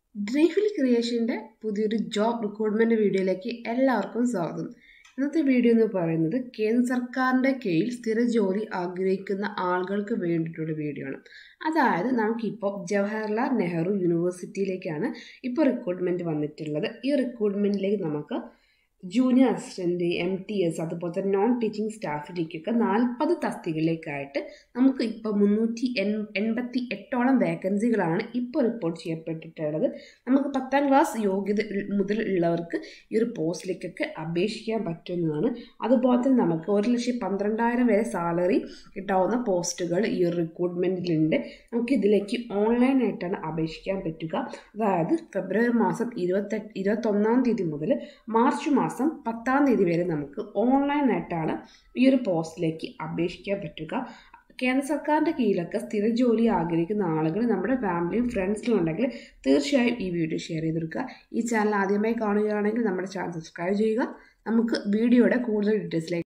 ഡ്രീഫിൽ ക്രിയേഷൻ്റെ പുതിയൊരു job recruitment വീഡിയോയിലേക്ക് എല്ലാവർക്കും സ്വാഗതം ഇന്നത്തെ വീഡിയോ എന്ന് പറയുന്നത് കേന്ദ്ര സർക്കാരിൻ്റെ കീഴിൽ സ്ഥിര ജോലി ആഗ്രഹിക്കുന്ന ആളുകൾക്ക് വേണ്ടിയിട്ടുള്ള വീഡിയോ ആണ് അതായത് നമുക്കിപ്പോൾ ജവഹർലാൽ നെഹ്റു യൂണിവേഴ്സിറ്റിയിലേക്കാണ് ഇപ്പോൾ റിക്രൂട്ട്മെൻറ്റ് വന്നിട്ടുള്ളത് ഈ റിക്രൂട്ട്മെൻറ്റിലേക്ക് നമുക്ക് junior assistant M T S അതുപോലെ തന്നെ നോൺ ടീച്ചിങ് സ്റ്റാഫിലേക്കൊക്കെ നാൽപ്പത് തസ്തികയിലേക്കായിട്ട് നമുക്ക് ഇപ്പോൾ മുന്നൂറ്റി എൺ എൺപത്തി എട്ടോളം വേക്കൻസികളാണ് ഇപ്പോൾ റിപ്പോർട്ട് ചെയ്യപ്പെട്ടിട്ടുള്ളത് നമുക്ക് പത്താം ക്ലാസ് യോഗ്യത മുതൽ ഉള്ളവർക്ക് ഈ ഒരു പോസ്റ്റിലേക്കൊക്കെ അപേക്ഷിക്കാൻ പറ്റുന്നതാണ് അതുപോലെ തന്നെ നമുക്ക് ഒരു ലക്ഷം പന്ത്രണ്ടായിരം വരെ സാലറി കിട്ടാവുന്ന പോസ്റ്റുകൾ ഈ ഒരു റിക്രൂട്ട്മെൻറ്റിലുണ്ട് നമുക്ക് ഇതിലേക്ക് ഓൺലൈനായിട്ടാണ് അപേക്ഷിക്കാൻ പറ്റുക അതായത് ഫെബ്രുവരി മാസം ഇരുപത്തെട്ട് ഇരുപത്തൊന്നാം തീയതി മുതൽ മാർച്ച് മാസം പത്താം തീയതി വരെ നമുക്ക് ഓൺലൈനായിട്ടാണ് ഈ ഒരു പോസ്റ്റിലേക്ക് അപേക്ഷിക്കാൻ പറ്റുക കേന്ദ്ര സർക്കാരിൻ്റെ കീഴിലൊക്കെ സ്ഥിര ജോലി ആഗ്രഹിക്കുന്ന ആളുകൾ നമ്മുടെ ഫാമിലിയും ഫ്രണ്ട്സിലും ഉണ്ടെങ്കിൽ തീർച്ചയായും ഈ വീഡിയോ ഷെയർ ചെയ്തെടുക്കുക ഈ ചാനൽ ആദ്യമായി കാണുകയാണെങ്കിൽ നമ്മുടെ ചാനൽ സബ്സ്ക്രൈബ് ചെയ്യുക നമുക്ക് വീഡിയോയുടെ കൂടുതൽ ഡീറ്റെയിൽസിലേക്ക്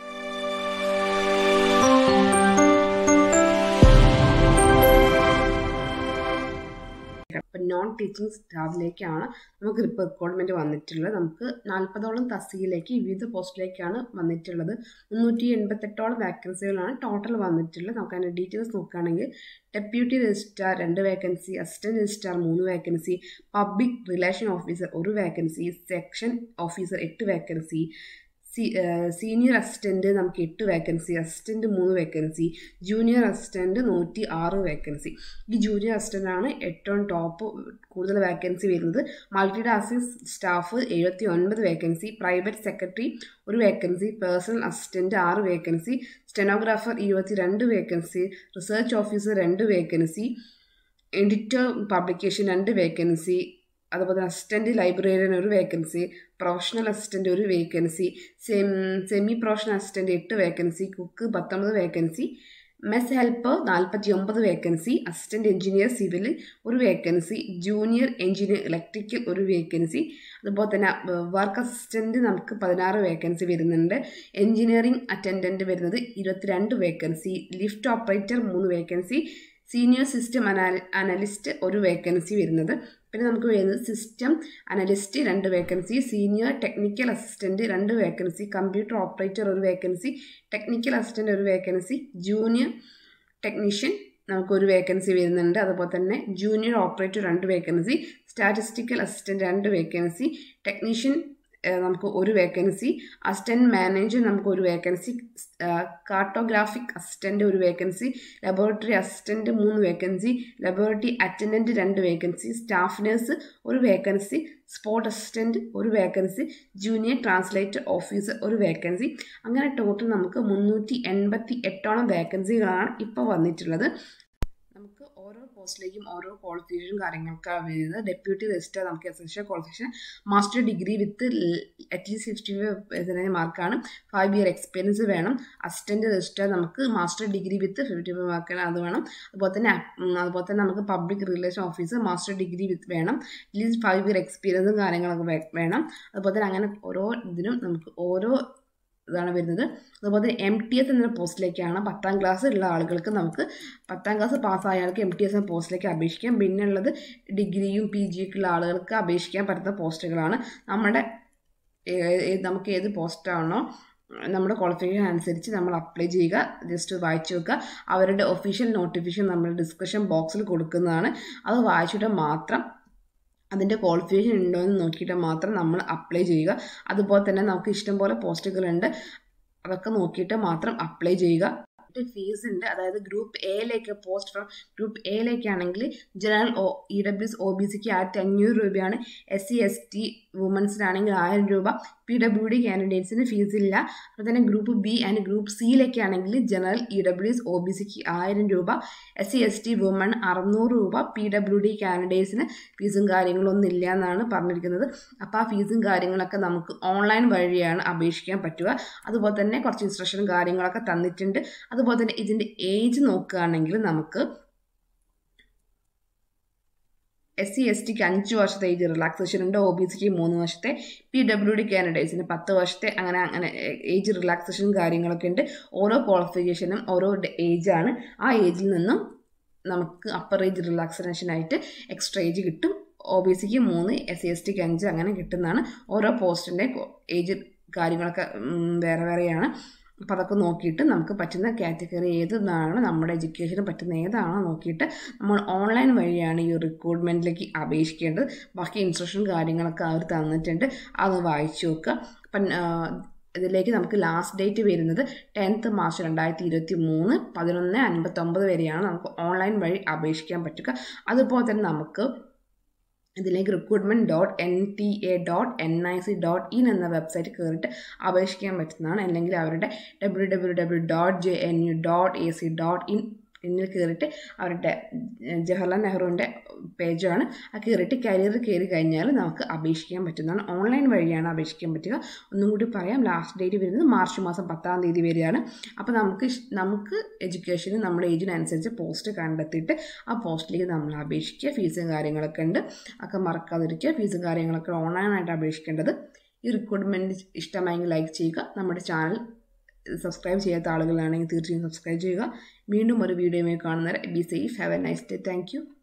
ഇപ്പം നോൺ ടീച്ചിങ് സ്റ്റാഫിലേക്കാണ് നമുക്ക് ഇപ്പോൾ റിക്രൂട്ട്മെൻറ്റ് വന്നിട്ടുള്ളത് നമുക്ക് നാൽപ്പതോളം തസ്തികയിലേക്ക് വിവിധ പോസ്റ്റിലേക്കാണ് വന്നിട്ടുള്ളത് മുന്നൂറ്റി എൺപത്തെട്ടോളം വാക്കൻസികളാണ് ടോട്ടൽ വന്നിട്ടുള്ളത് നമുക്ക് അതിൻ്റെ ഡീറ്റെയിൽസ് നോക്കുകയാണെങ്കിൽ ഡെപ്യൂട്ടി രജിസ്ട്രാർ രണ്ട് വേക്കൻസി അസിസ്റ്റൻറ്റ് രജിസ്ട്രാർ മൂന്ന് വേക്കൻസി പബ്ലിക് റിലേഷൻ ഓഫീസർ ഒരു വേക്കൻസി സെക്ഷൻ ഓഫീസർ എട്ട് വേക്കൻസി സി സീനിയർ അസിസ്റ്റൻറ്റ് നമുക്ക് എട്ട് വേക്കൻസി അസിസ്റ്റൻറ്റ് മൂന്ന് വേക്കൻസി ജൂനിയർ അസിസ്റ്റൻറ്റ് നൂറ്റി ആറ് വേക്കൻസി ഈ ജൂനിയർ അസിസ്റ്റൻ്റ് ആണ് ഏറ്റവും ടോപ്പ് കൂടുതൽ വേക്കൻസി വരുന്നത് മൾട്ടി ടാസ്കിംഗ് സ്റ്റാഫ് എഴുപത്തി ഒൻപത് വേക്കൻസി പ്രൈവറ്റ് സെക്രട്ടറി ഒരു വേക്കൻസി പേഴ്സണൽ അസിസ്റ്റൻറ്റ് ആറ് വേക്കൻസി സ്റ്റെനോഗ്രാഫർ ഇരുപത്തി രണ്ട് വേക്കൻസി റിസർച്ച് ഓഫീസർ രണ്ട് വേക്കൻസി എഡിറ്റർ പബ്ലിക്കേഷൻ രണ്ട് വേക്കൻസി അതുപോലെ അസിസ്റ്റൻറ്റ് ലൈബ്രറിയൻ ഒരു വേക്കൻസി പ്രൊഫഷണൽ അസിസ്റ്റൻ്റ് ഒരു വേക്കൻസി സെമി പ്രൊഫഷണൽ അസിസ്റ്റൻ്റ് എട്ട് വേക്കൻസി കുക്ക് പത്തൊമ്പത് വേക്കൻസി മെസ് ഹെൽപ്പർ നാൽപ്പത്തി ഒമ്പത് വേക്കൻസി അസിസ്റ്റൻറ്റ് എഞ്ചിനീയർ സിവിൽ ഒരു വേക്കൻസി ജൂനിയർ എഞ്ചിനീയർ ഇലക്ട്രിക്കൽ ഒരു വേക്കൻസി അതുപോലെ തന്നെ വർക്ക് അസിസ്റ്റൻറ്റ് നമുക്ക് പതിനാറ് വേക്കൻസി വരുന്നുണ്ട് എഞ്ചിനീയറിംഗ് അറ്റൻഡൻറ്റ് വരുന്നത് ഇരുപത്തിരണ്ട് വേക്കൻസി ലിഫ്റ്റ് ഓപ്പറേറ്റർ മൂന്ന് വേക്കൻസി സീനിയർ സിസ്റ്റം അനാലി അനലിസ്റ്റ് ഒരു വേക്കൻസി വരുന്നത് പിന്നെ നമുക്ക് വരുന്നത് സിസ്റ്റം അനലിസ്റ്റ് രണ്ട് വേക്കൻസി സീനിയർ ടെക്നിക്കൽ അസിസ്റ്റൻറ്റ് രണ്ട് വേക്കൻസി കമ്പ്യൂട്ടർ ഓപ്പറേറ്റർ ഒരു വേക്കൻസി ടെക്നിക്കൽ അസിസ്റ്റൻ്റ് ഒരു വേക്കൻസി ജൂനിയർ ടെക്നീഷ്യൻ നമുക്കൊരു വേക്കൻസി വരുന്നുണ്ട് അതുപോലെ തന്നെ ജൂനിയർ ഓപ്പറേറ്റർ രണ്ട് വേക്കൻസി സ്റ്റാറ്റിസ്റ്റിക്കൽ അസിസ്റ്റൻറ്റ് രണ്ട് വേക്കൻസി ടെക്നീഷ്യൻ നമുക്ക് ഒരു വേക്കൻസി അസിസ്റ്റൻറ്റ് മാനേജർ നമുക്ക് ഒരു വേക്കൻസി കാർട്ടോഗ്രാഫിക് അസിസ്റ്റൻ്റ് ഒരു വേക്കൻസി ലബോറട്ടറി അസിസ്റ്റൻ്റ് മൂന്ന് വേക്കൻസി ലബോറട്ടറി അറ്റൻഡൻറ്റ് രണ്ട് വേക്കൻസി സ്റ്റാഫ് നഴ്സ് ഒരു വേക്കൻസി സ്പോർട്ട് അസിസ്റ്റൻറ്റ് ഒരു വേക്കൻസി ജൂനിയർ ട്രാൻസ്ലേറ്റർ ഓഫീസർ ഒരു വേക്കൻസി അങ്ങനെ ടോട്ടൽ നമുക്ക് മുന്നൂറ്റി എൺപത്തി എട്ടോളം വേക്കൻസികളാണ് ഇപ്പോൾ വന്നിട്ടുള്ളത് നമുക്ക് ഓരോ പോസ്റ്റിലേക്കും ഓരോ ക്വാളിഫിക്കേഷൻ കാര്യങ്ങൾക്കാണ് വരുന്നത് ഡെപ്യൂട്ടി രജിസ്റ്റർ നമുക്ക് essential qualification master degree with at least fifty five മാർക്കാണ് ഫൈവ് ഇയർ എക്സ്പീരിയൻസ് വേണം അസിസ്റ്റൻറ്റ് രജിസ്റ്റർ നമുക്ക് master degree with fifty five മാർക്കാണ് അത് വേണം അതുപോലെ തന്നെ അതുപോലെ തന്നെ നമുക്ക് public relation officer master degree with വേണം അറ്റ്ലീസ്റ്റ് ഫൈവ് ഇയർ എക്സ്പീരിയൻസും കാര്യങ്ങളൊക്കെ വേണം അതുപോലെ തന്നെ അങ്ങനെ ഓരോ ഇതിനും നമുക്ക് ഓരോ ഇതാണ് വരുന്നത് അതുപോലെ എം ടി എസ് എന്ന പോസ്റ്റിലേക്കാണ് പത്താം ക്ലാസ് ഉള്ള ആളുകൾക്ക് നമുക്ക് പത്താം ക്ലാസ് പാസ്സായ ആൾക്ക് എം ടി എസ് എന്ന പോസ്റ്റിലേക്ക് അപേക്ഷിക്കാം പിന്നെ ഉള്ളത് ഡിഗ്രിയും പി ജിയൊക്കെ ഉള്ള ആളുകൾക്ക് അപേക്ഷിക്കാൻ പറ്റുന്ന പോസ്റ്റുകളാണ് നമ്മുടെ നമുക്ക് ഏത് പോസ്റ്റാണോ നമ്മുടെ ക്വാളിഫിക്കേഷൻ അനുസരിച്ച് നമ്മൾ അപ്ലൈ ചെയ്യുക ജസ്റ്റ് വായിച്ചു വെക്കുക അവരുടെ ഒഫീഷ്യൽ നോട്ടിഫിക്കേഷൻ നമ്മൾ ഡിസ്ക്രിപ്ഷൻ ബോക്സിൽ കൊടുക്കുന്നതാണ് അത് വായിച്ചിട്ട് മാത്രം അതിൻ്റെ ക്വാളിഫിക്കേഷൻ ഉണ്ടോ എന്ന് നോക്കിയിട്ട് മാത്രം നമ്മൾ അപ്ലൈ ചെയ്യുക അതുപോലെ തന്നെ നമുക്ക് ഇഷ്ടംപോലെ പോസ്റ്റുകളുണ്ട് അതൊക്കെ നോക്കിയിട്ട് മാത്രം അപ്ലൈ ചെയ്യുക ഫീസ് ഉണ്ട് അതായത് ഗ്രൂപ്പ് എയിലേക്ക് പോസ്റ്റ് ഫ്രം ഗ്രൂപ്പ് എയിലേക്കാണെങ്കിൽ general O E W S O B സിക്ക് ആയിരത്തി അഞ്ഞൂറ് രൂപയാണ് എസ് സി എസ് ടി വുമൻസിനാണെങ്കിൽ ആയിരം രൂപ പി ഡബ്ല്യു ഡി കാൻഡിഡേറ്റ്സിന് ഫീസ് ഇല്ല അപ്പോൾ തന്നെ ഗ്രൂപ്പ് ബി ആൻഡ് ഗ്രൂപ്പ് സിയിലേക്ക് ആണെങ്കിൽ general E W S O B സിക്ക് ആയിരം രൂപ S C S T woman അറുന്നൂറ് രൂപ പി ഡബ്ല്യു ഡി കാൻഡിഡേറ്റ്സിന് ഫീസും കാര്യങ്ങളൊന്നും ഇല്ല എന്നാണ് പറഞ്ഞിരിക്കുന്നത് അപ്പോൾ ആ ഫീസും കാര്യങ്ങളൊക്കെ നമുക്ക് ഓൺലൈൻ വഴിയാണ് അപേക്ഷിക്കാൻ പറ്റുക അതുപോലെ തന്നെ കുറച്ച് ഇൻസ്ട്രക്ഷനും കാര്യങ്ങളൊക്കെ തന്നിട്ടുണ്ട് അതുപോലെ തന്നെ ഇതിൻ്റെ ഏജ് നോക്കുകയാണെങ്കിൽ നമുക്ക് എസ് സി എസ് ടിക്ക് അഞ്ച് വർഷത്തെ ഏജ് റിലാക്സേഷൻ ഉണ്ട് ഒ ബി സിക്ക് മൂന്ന് വർഷത്തെ പി ഡബ്ല്യു ഡി കാൻഡിഡേറ്റ്സിന് പത്ത് വർഷത്തെ അങ്ങനെ അങ്ങനെ ഏജ് റിലാക്സേഷനും കാര്യങ്ങളൊക്കെ ഉണ്ട് ഓരോ ക്വാളിഫിക്കേഷനും ഓരോ ഏജാണ് ആ ഏജിൽ നിന്നും നമുക്ക് അപ്പർ ഏജ് റിലാക്സേഷനായിട്ട് എക്സ്ട്രാ ഏജ് കിട്ടും ഒ ബി സിക്ക് മൂന്ന് എസ് സി എസ് ടിക്ക് അഞ്ച് അങ്ങനെ കിട്ടുന്നതാണ് ഓരോ പോസ്റ്റിൻ്റെ ഏജ് കാര്യങ്ങളൊക്കെ ഉം, വേറെ വേറെയാണ് അപ്പോൾ അതൊക്കെ നോക്കിയിട്ട് നമുക്ക് പറ്റുന്ന കാറ്റഗറി ഏതെന്നാണ് നമ്മുടെ എഡ്യൂക്കേഷന് പറ്റുന്ന ഏതാണോ നോക്കിയിട്ട് നമ്മൾ ഓൺലൈൻ വഴിയാണ് ഈ റിക്രൂട്ട്മെൻറ്റിലേക്ക് അപേക്ഷിക്കേണ്ടത് ബാക്കി ഇൻസ്ട്രക്ഷൻ കാര്യങ്ങളൊക്കെ അവർ തന്നിട്ടുണ്ട് അത് വായിച്ചു നോക്കുക അപ്പം ആ, ഇതിലേക്ക് നമുക്ക് ലാസ്റ്റ് ഡേറ്റ് വരുന്നത് ടെൻത്ത് മാർച്ച് രണ്ടായിരത്തി ഇരുപത്തി മൂന്ന് പതിനൊന്ന് അൻപത്തൊമ്പത് വരെയാണ് നമുക്ക് ഓൺലൈൻ വഴി അപേക്ഷിക്കാൻ പറ്റുക അതുപോലെ തന്നെ നമുക്ക് ഇതിലേക്ക് recruitment dot N T A dot N I C dot in എന്ന വെബ്സൈറ്റ് കയറിയിട്ട് അപേക്ഷിക്കാൻ പറ്റുന്നതാണ് അല്ലെങ്കിൽ അവരുടെ W W W dot J N U dot A C dot in എന്നിൽ കയറിയിട്ട് അവരുടെ ജവഹർലാൽ നെഹ്റുവിൻ്റെ പേജാണ് ആ കയറിയിട്ട് കരിയർ കയറി കഴിഞ്ഞാൽ നമുക്ക് അപേക്ഷിക്കാൻ പറ്റുന്നതാണ് ഓൺലൈൻ വഴിയാണ് അപേക്ഷിക്കാൻ പറ്റുക ഒന്നും കൂടി പറയാം ലാസ്റ്റ് ഡേറ്റ് വരുന്നത് മാർച്ച് മാസം പത്താം തീയതി വരെയാണ് അപ്പോൾ നമുക്ക് ഇഷ്- നമുക്ക് എഡ്യൂക്കേഷന് നമ്മുടെ ഏജിനനുസരിച്ച് പോസ്റ്റ് കണ്ടെത്തിയിട്ട് ആ പോസ്റ്റിലേക്ക് നമ്മൾ അപേക്ഷിക്കുക ഫീസും കാര്യങ്ങളൊക്കെ ഉണ്ട് ഒക്കെ മറക്കാതിരിക്കുക ഫീസും കാര്യങ്ങളൊക്കെ ഓൺലൈനായിട്ട് അപേക്ഷിക്കേണ്ടത് ഈ റിക്രൂട്ട്മെൻറ്റ് ഇഷ്ടമായെങ്കിൽ ലൈക്ക് ചെയ്യുക നമ്മുടെ ചാനൽ സബ്സ്ക്രൈബ് ചെയ്യാത്ത ആളുകളാണെങ്കിൽ തീർച്ചയായും സബ്സ്ക്രൈബ് ചെയ്യുക വീണ്ടും ഒരു വീഡിയോയുമായി കാണുന്നവരെ be safe have a nice day thank U